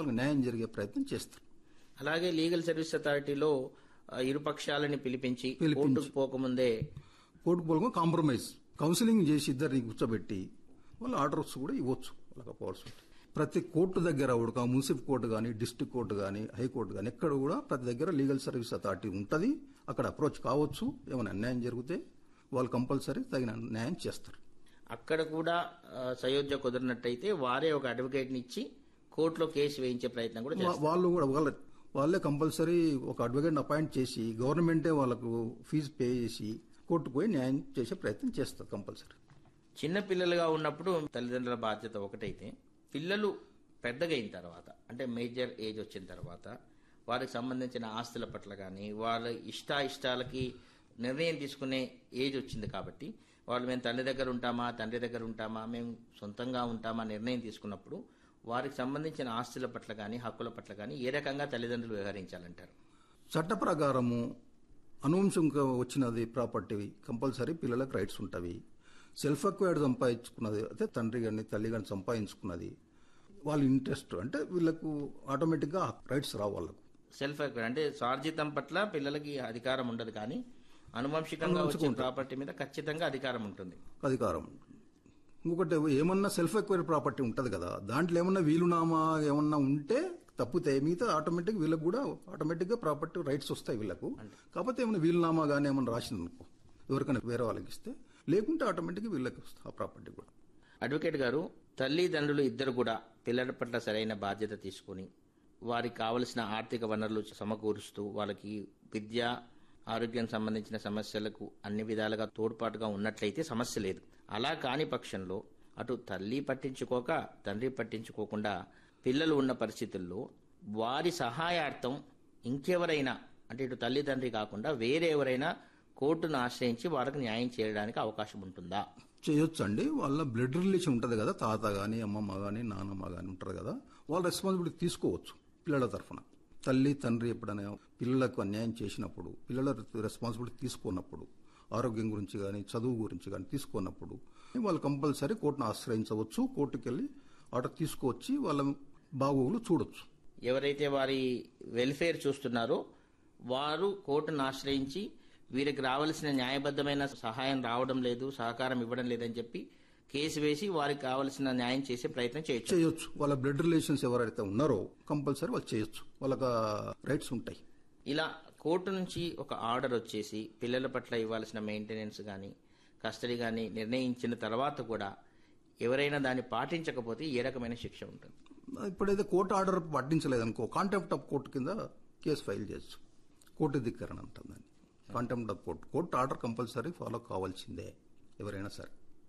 వాళ్ళకి న్యాయం జరిగే ప్రయత్నం చేస్తారు అలాగే లీగల్ సర్వీస్ అథారిటీలో ఆ, ఇరు పక్షాలని పిలిపించి పిలిపించి. కోర్టుకు పోకముందే కోర్టు పోలకం కాంప్రమైజ్ కౌన్సిలింగ్ చేసి ఇద్దరిని కూర్చోబెట్టి వాళ్ళ ఆర్డర్స్ కూడా ఇవ్వచ్చు వాళ్ళకి పవర్స్ ఉంటాయి ప్రతి కోర్టు దగ్గర ఉడక మున్సిపల్ కోర్టు కానీ డిస్ట్రిక్ట్ కోర్టు కానీ హైకోర్టు కానీ ఎక్కడ కూడా ప్రతి దగ్గర లీగల్ సర్వీస్ అథారిటీ ఉంటుంది అక్కడ అప్రోచ్ కావచ్చు ఏమైనా అన్యాయం జరిగితే వాళ్ళు కంపల్సరీ తగిన న్యాయం చేస్తారు అక్కడ కూడా ఆ, సయోధ్య కుదిరినట్టయితే వారే ఒక అడ్వకేట్ని ఇచ్చి కోర్టులో కేసు వేయించే ప్రయత్నం కూడా వా- చేస్తారు వాళ్ళు కూడా వాళ్ళ వాళ్ళే కంపల్సరీ ఒక అడ్వకేట్ అపాయింట్ చేసి గవర్నమెంటే వాళ్ళకు ఫీజు పే చేసి కోర్టుకు పోయి న్యాయం చేసే ప్రయత్నం చేస్తారు కంపల్సరీ చిన్న పిల్లలుగా ఉన్నప్పుడు తల్లిదండ్రుల బాధ్యత ఒకటైతే పిల్లలు పెద్దగా అయిన తర్వాత అంటే మేజర్ ఏజ్ వచ్చిన తర్వాత వారికి సంబంధించిన ఆస్తుల పట్ల కానీ వాళ్ళ ఇష్టాయిష్టాలకి నిర్ణయం తీసుకునే ఏజ్ వచ్చింది కాబట్టి వాళ్ళు మేము తల్లి దగ్గర ఉంటామా తండ్రి దగ్గర ఉంటామా మేము సొంతంగా ఉంటామా నిర్ణయం తీసుకున్నప్పుడు వారికి సంబంధించిన ఆస్తుల పట్ల కానీ హక్కుల పట్ల కానీ ఏ రకంగా తల్లిదండ్రులు వ్యవహరించాలంటారు చట్ట ప్రకారము అనువంశంగా వచ్చినది ప్రాపర్టీ కంపల్సరీ పిల్లలకు రైట్స్ ఉంటవి సెల్ఫ్ అక్వైర్డ్ సంపాదించుకున్నది అయితే తండ్రి గారిని తల్లి గారిని సంపాదించుకున్నది వాళ్ళ ఇంట్రెస్ట్ అంటే వీళ్ళకు ఆటోమేటిక్గా రైట్స్ రావు వాళ్ళకు సెల్ఫ్ అక్వైర్ అంటే స్వార్జితం పట్ల పిల్లలకి అధికారం ఉండదు కానీ అనువంశికంగా వచ్చిన ప్రాపర్టీ మీద ఖచ్చితంగా అధికారం ఉంటుంది అధికారం ఇంకొకటి ఏమన్నా సెల్ఫ్ ఎక్వైర్ ప్రాపర్టీ ఉంటది కదా దాంట్లో ఏమన్నా వీలునామా ఏమన్నా ఉంటే తప్పితే మిగతా ఆటోమేటిక్ వీళ్ళకి కూడా ఆటోమేటిక్ గా ప్రాపర్టీ రైట్స్ వస్తాయి వీళ్ళకు కాకపోతే ఏమన్నా వీలునామా కానీ ఏమన్నా రాసింది అనుకో ఎవరికైనా వేరే వాళ్ళకి ఇస్తే లేకుంటే ఆటోమేటిక్ వీళ్ళకి వస్తుంది ఆ ప్రాపర్టీ కూడా అడ్వకేట్ గారు తల్లిదండ్రులు ఇద్దరు కూడా పిల్లల పట్ల సరైన బాధ్యత తీసుకుని వారికి కావలసిన ఆర్థిక వనరులు సమకూరుస్తూ వాళ్ళకి విద్య ఆరోగ్యం సంబంధించిన సమస్యలకు అన్ని విధాలుగా తోడ్పాటుగా ఉన్నట్లయితే సమస్య లేదు అలా కాని పక్షంలో అటు తల్లి పట్టించుకోక తండ్రి పట్టించుకోకుండా పిల్లలు ఉన్న పరిస్థితుల్లో వారి సహాయార్థం ఇంకెవరైనా అంటే ఇటు తల్లిదండ్రి కాకుండా వేరే ఎవరైనా కోర్టును ఆశ్రయించి వారికి న్యాయం చేయడానికి అవకాశం ఉంటుందా చేయొచ్చు అండి వాళ్ళ బ్లడ్ రిలేషన్ ఉంటది కదా తాత గాని అమ్మమ్మ గాని నానమ్మ గాని ఉంటారు కదా వాళ్ళ రెస్పాన్సిబిలిటీ తీసుకోవచ్చు పిల్లల తరఫున తల్లి తండ్రి ఎప్పుడైనా పిల్లలకు అన్యాయం చేసినప్పుడు పిల్లల రెస్పాన్సిబిలిటీ తీసుకున్నప్పుడు ఆరోగ్యం గురించి కానీ చదువు గురించి కానీ తీసుకున్నప్పుడు వాళ్ళు కంపల్సరీ కోర్టును ఆశ్రయించవచ్చు కోర్టుకు వెళ్ళి ఆర్డర్ తీసుకువచ్చి వాళ్ళ బాగోగులు చూడొచ్చు ఎవరైతే వారి వెల్ఫేర్ చూస్తున్నారో వారు కోర్టును ఆశ్రయించి వీరికి రావాల్సిన న్యాయబద్ధమైన సహాయం రావడం లేదు సహకారం ఇవ్వడం లేదని చెప్పి కేసు వేసి వారికి కావలసిన న్యాయం చేసే ప్రయత్నం చేయొచ్చు చేయొచ్చు వాళ్ళ బ్లడ్ రిలేషన్స్ ఎవరైతే ఉన్నారో కంపల్సరీ వాళ్ళు చేయొచ్చు వాళ్ళకి రైట్స్ ఉంటాయి ఇలా కోర్టు నుంచి ఒక ఆర్డర్ వచ్చేసి పిల్లల పట్ల ఇవ్వాల్సిన మెయింటెనెన్స్ కానీ కస్టడీ కానీ నిర్ణయించిన తర్వాత కూడా ఎవరైనా దాన్ని పాటించకపోతే ఏ రకమైన శిక్ష ఉంటుంది ఇప్పుడైతే కోర్టు ఆర్డర్ పట్టించలేదనుకో కాంటెంప్ట్ ఆఫ్ కోర్టు కింద కేసు ఫైల్ చేయొచ్చు కోర్టు ధిక్కరణ అంటాం దాన్ని contempt of court court order compulsory follow కావాల్సిందే ఎవరైనా సరే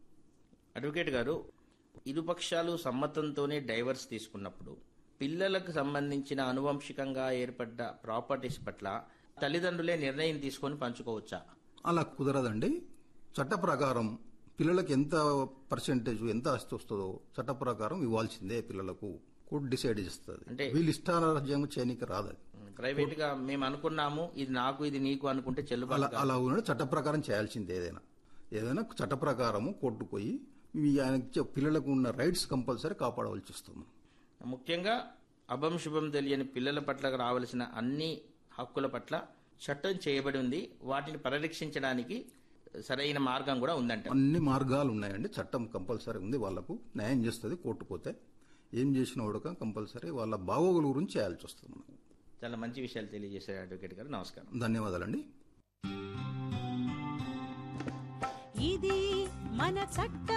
అడ్వకేట్ గారు ఇరుపక్షాలు సమ్మతంతోనే డైవర్స్ తీసుకున్నప్పుడు పిల్లలకు సంబంధించిన అనువంశికంగా ఏర్పడ్డ ప్రాపర్టీస్ పట్ల తల్లిదండ్రులే నిర్ణయం తీసుకొని పంచుకోవచ్చా అలా కుదరదండి చట్ట ప్రకారం పిల్లలకి ఎంత పర్సెంటేజ్ ఎంత ఆస్తి వస్తుందో చట్ట ప్రకారం ఇవ్వాల్సిందే పిల్లలకు కోర్టు డిసైడ్ చేస్తుంది అంటే- వీళ్ళు ఇష్టారాజ్యం చేయనికి రాదు అది. ప్రైవేట్ గా మేము అనుకున్నాము ఇది నాకు ఇది నీకు అనుకుంటే అలా చెల్లుబాటు కాదు. అలా ఉన్న చట్ట ప్రకారం చేయాల్సిందే ఏదైనా ఏదైనా చట్ట ప్రకారము కోర్టు పోయి మీ ఆయనకి ఇచ్చే పిల్లలకు ఉన్న రైట్స్ కంపల్సరీ కాపాడవలసి వస్తుంది ముఖ్యంగా అభం శుభం తెలియని పిల్లల పట్ల రావలసిన అన్ని హక్కుల పట్ల చట్టం చేయబడి ఉంది వాటిని పరిరక్షించడానికి సరైన మార్గం కూడా ఉందంట అన్ని మార్గాలు ఉన్నాయండి చట్టం కంపల్సరీ ఉంది వాళ్లకు న్యాయం చేస్తుంది కోర్టు పోతే ఏం చేసిన వాడుక కంపల్సరీ వాళ్ళ బాగోగుల గురించి చేయాల్సి వస్తుంది మనకు చాలా మంచి విషయాలు తెలియజేశారు అడ్వకేట్ గారు నమస్కారం ధన్యవాదాలండి ఇది మన చట్ట